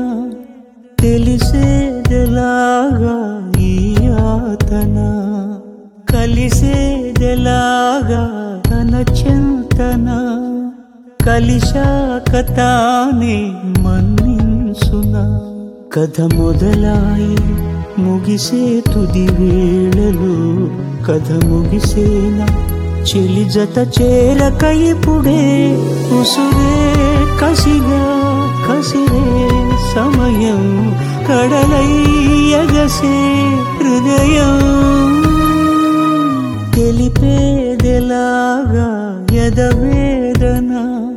తెలిసేదెలాగా ఈ యాతన కలిసేదెలాగా తన చింతన కలిశాక తానే మన్నింసునా కథ మొదలాయి ముగిసే తుది వేళలు కథ ముగిసేన చెలి జత చేరక ఇప్పుడే ఉసురే కసిగా కసిరే సమయం కడలై ఎగసే హృదయం తెలిపేదెలాగా యదవేదన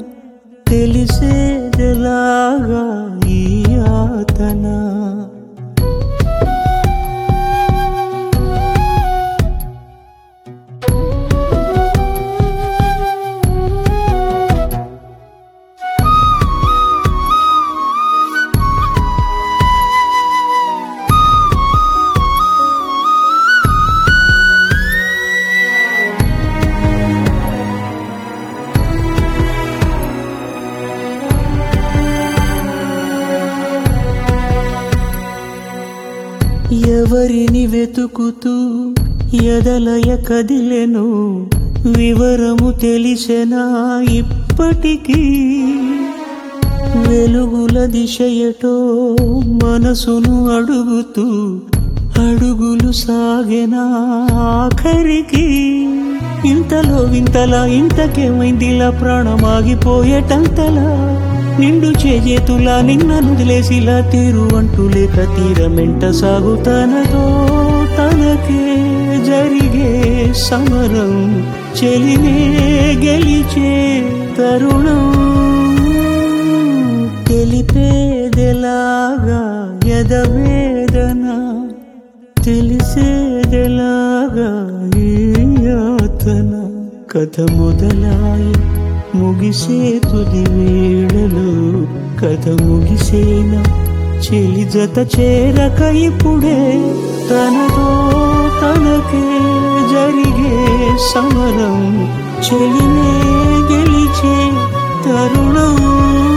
తెలిసేదెలాగా ఈ యాతన ఎవరిని వెతుకుతూ ఎదలయ కదిలెను వివరము తెలిసెనా ఇప్పటికీ వెలుగుల దిశయటో మనసును అడుగుతూ అడుగులు సాగెనా ఆఖరికి ఇంతలో వింతలా ఇంతకేమైందిలా ప్రాణమాగిపోయేటంతలా నిండు చేతులా నిన్న నుదిలేసిలా తీరు అంటూ లేక తీరమెంట సాగుతానదో తనకే జరిగే సమరం చెలినే గెలిచే తరుణం తెలిపేదెలాగా యదవేదన తెలిసేదెలాగా ఈ యాతన కథ మొదలాయి ముగిసే తుది వేళలో కథ ముగిసేన చెలి జత చేరక ఇప్పుడే తనతో తనకే జరిగే సమరం చెలినే గెలిచే తరుణం